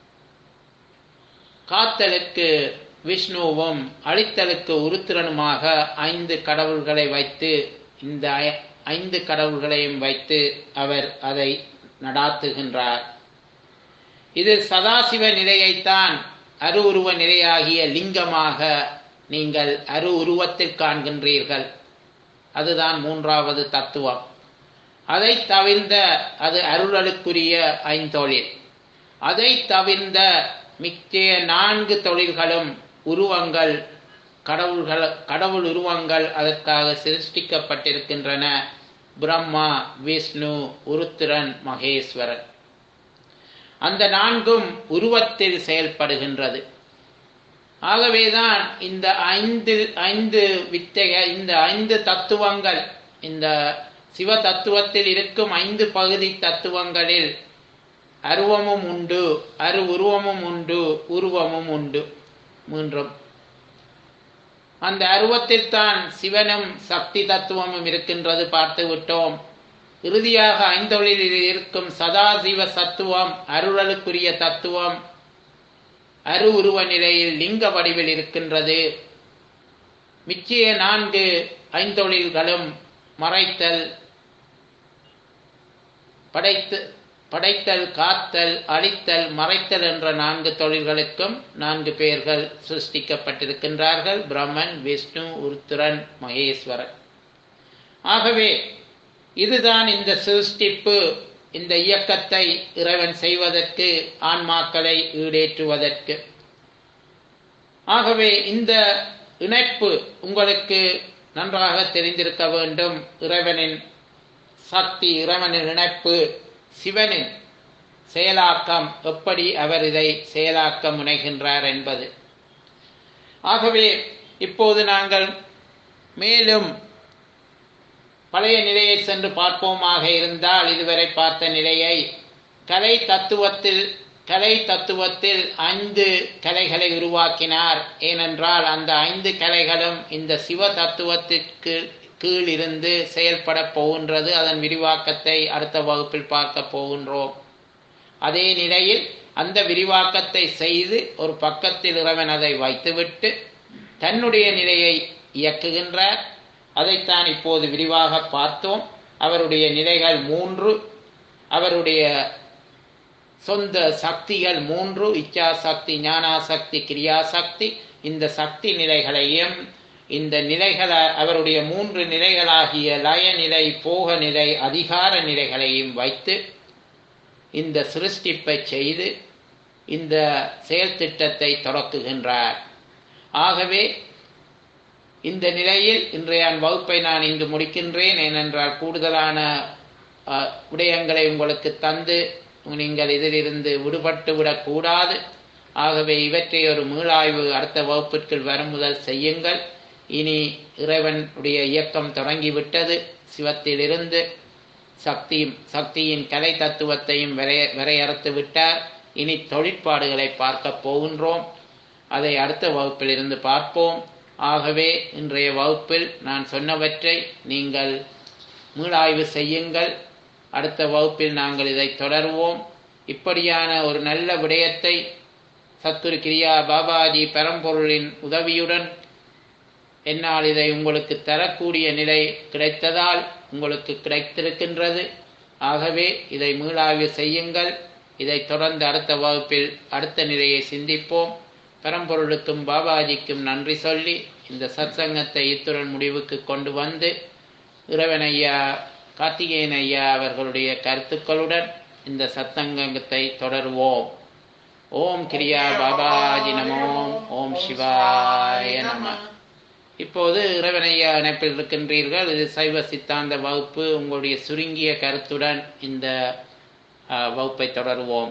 A: காத்தலுக்கு விஷ்ணுவும் அழித்தலுக்கு உருத்திரனுமாக ஐந்து கடவுள்களை வைத்து இந்த ஐ- ஐந்து கடவுள்களையும் வைத்து அவர் அதை நடாத்துகின்றார் இது சதாசிவ நிலையைத்தான் அரு உருவ நிலையாகிய லிங்கமாக நீங்கள் அரு உருவத்தில் காண்கின்றீர்கள் அதுதான் மூன்றாவது தத்துவம் அதை தவிர்ந்த அது அருளலுக்குரிய ஐந்தொழில் அதை தவிர்ந்த மிக்க நான்கு தொழில்களும் உருவங்கள் கடவுள்கள் கடவுள் உருவங்கள் அதற்காக சிருஷ்டிக்கப்பட்டிருக்கின்றன பிரம்மா விஷ்ணு உருத்திரன் மகேஸ்வரன் அந்த நான்கும் உருவத்தில் செயல்படுகின்றது ஆகவேதான் இந்த ஐந்து ஐந்து வித்தைக இந்த ஐந்து தத்துவங்கள் இந்த சிவ தத்துவத்தில் இருக்கும் ஐந்து பகுதி தத்துவங்களில் அருவமும் உண்டு அரு உருவமும் உண்டு உருவமும் உண்டு மூன்றும் அந்த அருவத்தில் தான் சிவனும் சக்தி தத்துவமும் இருக்கின்றது பார்த்து விட்டோம் இறுதியாக ஐந்தொழிலில் இருக்கும் சதாசிவ சத்துவம் அருளலுக்குரிய தத்துவம் அரு உருவ நிலையில் லிங்க வடிவில் இருக்கின்றது மிச்சிய நான்கு ஐந்தொழில்களும் மறைத்தல் படைத்து படைத்தல் காத்தல் அழித்தல் மறைத்தல் என்ற நான்கு தொழில்களுக்கும் நான்கு பெயர்கள் சிருஷ்டிக்கப்பட்டிருக்கின்றார்கள் பிரம்மன் விஷ்ணு உருத்திரன் மகேஸ்வரன் ஆகவே இதுதான் இந்த சிருஷ்டிப்பு இந்த இயக்கத்தை இறைவன் செய்வதற்கு ஆன்மாக்களை ஈடேற்றுவதற்கு ஆகவே இந்த இணைப்பு உங்களுக்கு நன்றாக தெரிந்திருக்க வேண்டும் இறைவனின் சக்தி இறைவனின் இணைப்பு சிவனின் செயலாக்கம் எப்படி அவர் இதை செயலாக்க முனைகின்றார் என்பது ஆகவே இப்போது நாங்கள் மேலும் பழைய நிலையை சென்று பார்ப்போமாக இருந்தால் இதுவரை பார்த்த நிலையை கலை தத்துவத்தில் கலை தத்துவத்தில் ஐந்து கலைகளை உருவாக்கினார் ஏனென்றால் அந்த ஐந்து கலைகளும் இந்த சிவ தத்துவத்திற்கு கீழ் இருந்து செயல்பட போகின்றது அதன் விரிவாக்கத்தை அடுத்த வகுப்பில் பார்க்க போகின்றோம் அதே நிலையில் அந்த விரிவாக்கத்தை செய்து ஒரு பக்கத்தில் இறைவன் அதை வைத்துவிட்டு தன்னுடைய நிலையை இயக்குகின்றார் அதைத்தான் இப்போது விரிவாக பார்த்தோம் அவருடைய நிலைகள் மூன்று அவருடைய சொந்த சக்திகள் மூன்று இச்சா சக்தி ஞானாசக்தி கிரியாசக்தி இந்த சக்தி நிலைகளையும் இந்த நிலைகள அவருடைய மூன்று நிலைகளாகிய லய நிலை போக நிலை அதிகார நிலைகளையும் வைத்து இந்த சிருஷ்டிப்பை செய்து இந்த செயல் திட்டத்தை தொடக்குகின்றார் ஆகவே இந்த நிலையில் இன்றைய வகுப்பை நான் இங்கு முடிக்கின்றேன் ஏனென்றால் கூடுதலான அஹ், விடயங்களை உங்களுக்கு தந்து நீங்கள் இதிலிருந்து விடுபட்டு விடக்கூடாது ஆகவே இவற்றை ஒரு மீளாய்வு அடுத்த வகுப்பிற்குள் வரும் முதல் செய்யுங்கள் இனி இறைவனுடைய இயக்கம் தொடங்கிவிட்டது சிவத்திலிருந்து சக்தி சக்தியின் கலை தத்துவத்தையும் வரைய வரையறுத்து விட்டார் இனி தொழிற்பாடுகளை பார்க்க போகின்றோம் அதை அடுத்த வகுப்பில் இருந்து பார்ப்போம் ஆகவே இன்றைய வகுப்பில் நான் சொன்னவற்றை நீங்கள் மீளாய்வு செய்யுங்கள் அடுத்த வகுப்பில் நாங்கள் இதை தொடருவோம் இப்படியான ஒரு நல்ல விடயத்தை சத்குரு கிரியா பாபாஜி பரம்பொருளின் உதவியுடன் என்னால் இதை உங்களுக்கு தரக்கூடிய நிலை கிடைத்ததால் உங்களுக்கு கிடைத்திருக்கின்றது ஆகவே இதை மீளாய்வு செய்யுங்கள் இதை தொடர்ந்து அடுத்த வகுப்பில் அடுத்த நிலையை சிந்திப்போம் பரம்பொருளுக்கும் பாபாஜிக்கும் நன்றி சொல்லி இந்த சத்சங்கத்தை இத்துடன் முடிவுக்கு கொண்டு வந்து இறைவன் ஐயா கார்த்திகேயன் ஐயா அவர்களுடைய கருத்துக்களுடன் இந்த சத்சங்கத்தை தொடருவோம் ஓம் கிரியா பாபாஜி நமோம் ஓம் சிவாய நம இப்போது இறைவனையா இணைப்பில் இருக்கின்றீர்கள் இது சைவ சித்தாந்த வகுப்பு உங்களுடைய சுருங்கிய கருத்துடன் இந்த அஹ், வகுப்பை தொடருவோம்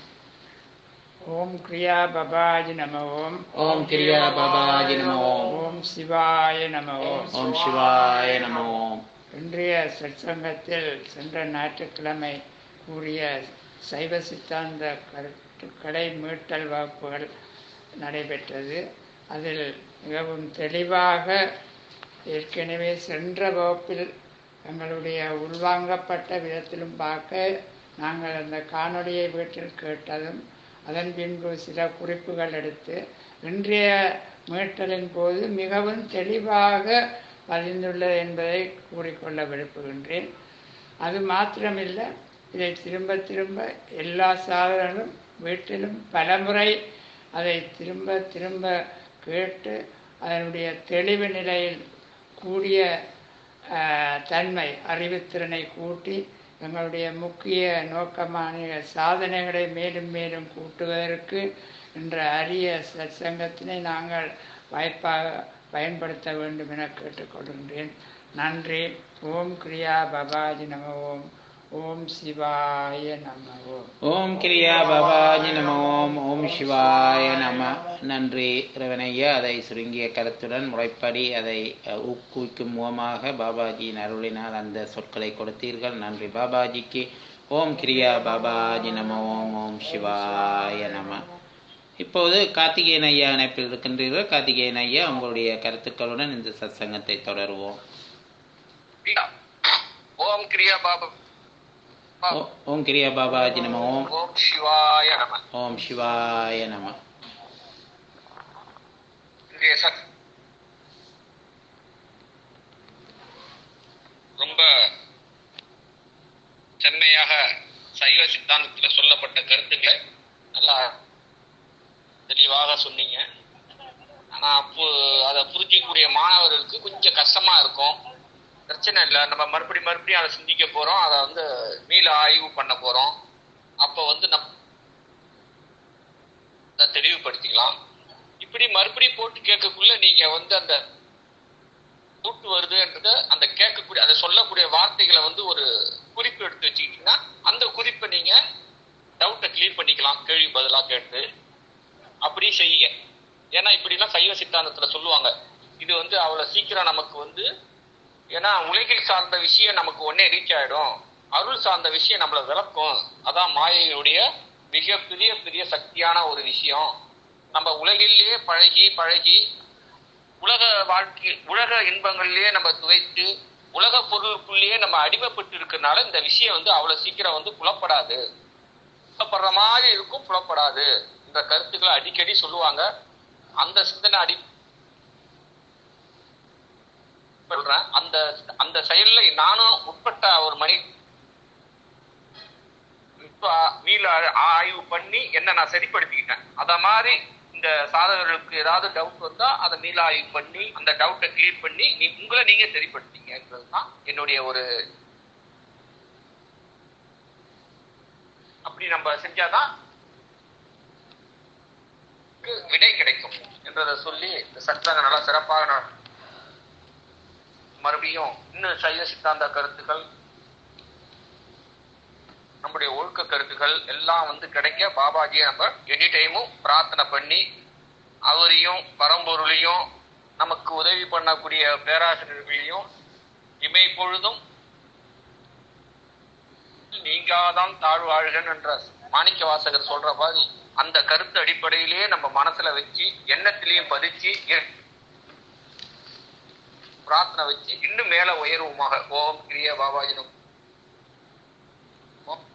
C: ஓம் கிரியா பபாஜி நம ஓம்
A: ஓம் கிரியா பாபாஜி நம ஓம்
C: ஓம் சிவாய நம ஓம்
A: ஓம் சிவாய நம ஓம்
C: இன்றைய சற்சங்கத்தில் சென்ற ஞாயிற்றுக்கிழமை கூறிய சைவ சித்தாந்த கருத்துக்களை மீட்டல் வகுப்புகள் நடைபெற்றது அதில் மிகவும் தெளிவாக ஏற்கனவே சென்ற வகுப்பில் எங்களுடைய உள்வாங்கப்பட்ட விதத்திலும் பார்க்க நாங்கள் அந்த காணொளியை வீட்டில் கேட்டதும் அதன் பின்பு சில குறிப்புகள் எடுத்து இன்றைய மீட்டலின் போது மிகவும் தெளிவாக பதிந்துள்ளது என்பதை கூறிக்கொள்ள விரும்புகின்றேன் அது மாத்திரமில்லை இதை திரும்ப திரும்ப எல்லா சாதனங்களும் வீட்டிலும் பலமுறை அதை திரும்ப திரும்ப கேட்டு அதனுடைய தெளிவு நிலையில் கூடிய ஆஹ், தன்மை அறிவுத்திறனை கூட்டி எங்களுடைய முக்கிய நோக்கமான சாதனைகளை மேலும் மேலும் கூட்டுவதற்கு என்ற அரிய சத்சங்கத்தினை நாங்கள் வாய்ப்பாக பயன்படுத்த வேண்டும் என கேட்டுக்கொள்கின்றேன் நன்றி ஓம் கிரியா பபாஜி நம ஓம் ஓம் சிவாய நம ஓம்
A: ஓம் கிரியா பாபாஜி நம ஓம் ஓம் சிவாய நம நன்றி இறைவனையா அதை சுருங்கிய கருத்துடன் முறைப்படி அதை அஹ், ஊக்குவிக்கும் முகமாக பாபாஜியின் அருளினால் அந்த சொற்களை கொடுத்தீர்கள் நன்றி பாபாஜிக்கு ஓம் கிரியா பாபாஜி நம ஓம் ஓம் சிவாய நம இப்போது கார்த்திகேயன் ஐயா இணைப்பில் இருக்கின்றீர்கள் கார்த்திகேயன் ஐயா உங்களுடைய கருத்துக்களுடன் இந்த சத்சங்கத்தை தொடருவோம்
D: ஓம் கிரியா பாபா
A: ஓ- ஓம் கிரியா பாபாஜி நம ஓம்
D: ஓம் சிவாய நம
A: ஓம் சிவாய நம
D: இன்றைய சத் ரொம்ப செம்மையாக சைவ சித்தாந்தத்தில் சொல்லப்பட்ட கருத்துக்களை நல்லா தெளிவாக சொன்னீங்க ஆனா அப்போ அதை புரிஞ்சிக்கக்கூடிய மாணவர்களுக்கு கொஞ்சம் கஷ்டமா இருக்கும் பிரச்சனை இல்லை நம்ம மறுபடியும் மறுபடியும் அதை சிந்திக்க போறோம் அதை வந்து மீள ஆய்வு பண்ண போறோம் அப்போ வந்து நம்ம அதை தெளிவுபடுத்திக்கலாம் இப்படி மறுபடியும் போட்டு கேட்கக்குள்ள நீங்க வந்து அந்த கூட்டு வருதுன்றது அந்த கேட்கக்கூடிய அதை சொல்லக்கூடிய வார்த்தைகளை வந்து ஒரு குறிப்பு எடுத்து வச்சுக்கிட்டீங்கன்னா அந்த குறிப்பை நீங்க டவுட்டை கிளியர் பண்ணிக்கலாம் கேள்வி பதிலா கேட்டு அப்படி செய்யுங்க ஏன்னா இப்படிலாம் சைவ சித்தாந்தத்துல சொல்லுவாங்க இது வந்து அவ்வளவு சீக்கிரம் நமக்கு வந்து ஏன்னா உலகில் சார்ந்த விஷயம் நமக்கு உடனே ரீச் ஆயிடும் அருள் சார்ந்த விஷயம் நம்மளை விளக்கும் அதான் மாயையுடைய மிகப்பெரிய பெரிய சக்தியான ஒரு விஷயம் நம்ம உலகிலேயே பழகி பழகி உலக வாழ்க்கை உலக இன்பங்களிலேயே நம்ம துவைத்து உலக பொருளுக்குள்ளேயே நம்ம அடிமைப்பட்டு இருக்கறனால இந்த விஷயம் வந்து அவ்வளவு சீக்கிரம் வந்து புலப்படாது புலப்படுற மாதிரி இருக்கும் புலப்படாது இந்த கருத்துக்களை அடிக்கடி சொல்லுவாங்க அந்த சிந்தனை அடி சொல்றேன் அந்த அந்த செயல்ல நானும் உட்பட்ட ஒரு மணி இப்ப மீள ஆய்வு பண்ணி என்ன நான் சரிப்படுத்திக்கிட்டேன் அத மாதிரி இந்த சாதகர்களுக்கு ஏதாவது டவுட் வந்தா அதை மீள ஆய்வு பண்ணி அந்த டவுட்டை கிளியர் பண்ணி நீ உங்களை நீங்க சரிப்படுத்திங்கிறது தான் என்னுடைய ஒரு அப்படி நம்ம செஞ்சாதான் க்கு விடை கிடைக்கும் என்றதை சொல்லி இந்த சத்சங்கம் நல்லா சிறப்பாக நட- மறுபடியும் இன்னும் சைவ சித்தாந்த கருத்துக்கள் நம்முடைய ஒழுக்க கருத்துக்கள் எல்லாம் வந்து கிடைக்க பாபாஜியை நம்ம எனி டைமும் பிரார்த்தனை பண்ணி அவரையும் பரம்பொருளையும் நமக்கு உதவி பண்ணக்கூடிய பேராசிரியர்களையும் இமை பொழுதும் நீங்காதான் தாழ்வாழ்கன் என்ற மாணிக்க வாசகர் சொல்ற மாதிரி அந்த கருத்து அடிப்படையிலேயே நம்ம மனசுல வச்சு எண்ணத்திலையும் பதிச்சு இ- பிரார்த்தனை வச்சு இன்னும் மேல உயர்வுமாக ஓம் கிரிய பாபாஜி நமோ. ஓம்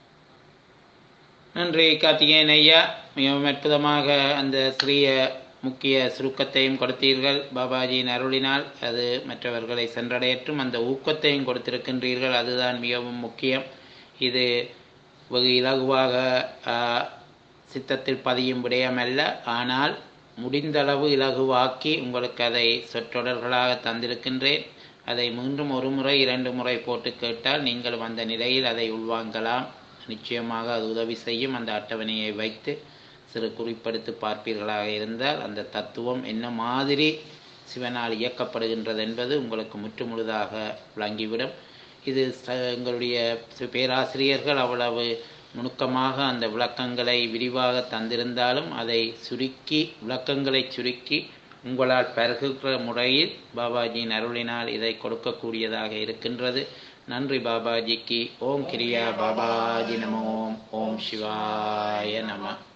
A: நன்றி கார்த்திகேயன் ஐயா மிகவும் அற்புதமாக அந்த சிறிய முக்கிய சுருக்கத்தையும் கொடுத்தீர்கள் பாபாஜியின் அருளினால் அது மற்றவர்களை சென்றடையற்றும் அந்த ஊக்கத்தையும் கொடுத்திருக்கின்றீர்கள் அதுதான் மிகவும் முக்கியம் இது வெகு இலகுவாக ஆ, சித்தத்தில் பதியும் விடயமல்ல ஆனால் முடிந்தளவு இலகுவாக்கி உங்களுக்கு அதை சொற்றொடர்களாக தந்திருக்கின்றேன் அதை மீண்டும் ஒரு முறை இரண்டு முறை போட்டு கேட்டால் நீங்களும் அந்த நிலையில் அதை உள்வாங்கலாம் நிச்சயமாக அது உதவி செய்யும் அந்த அட்டவணையை வைத்து சிறு குறிப்பெடுத்து பார்ப்பீர்களாக இருந்தால் அந்த தத்துவம் என்ன மாதிரி சிவனால் இயக்கப்படுகின்றது என்பது உங்களுக்கு முற்றுமுழுதாக விளங்கிவிடும் இது ச- எங்களுடைய சி- பேராசிரியர்கள் அவ்வளவு நுணுக்கமாக அந்த விளக்கங்களை விரிவாக தந்திருந்தாலும் அதை சுருக்கி விளக்கங்களை சுருக்கி உங்களால் பருகுகிற முறையில் பாபாஜியின் அருளினால் இதை கொடுக்கக்கூடியதாக இருக்கின்றது நன்றி பாபாஜிக்கு ஓம் கிரியா பாபாஜி நம ஓம் ஓம் சிவாய நம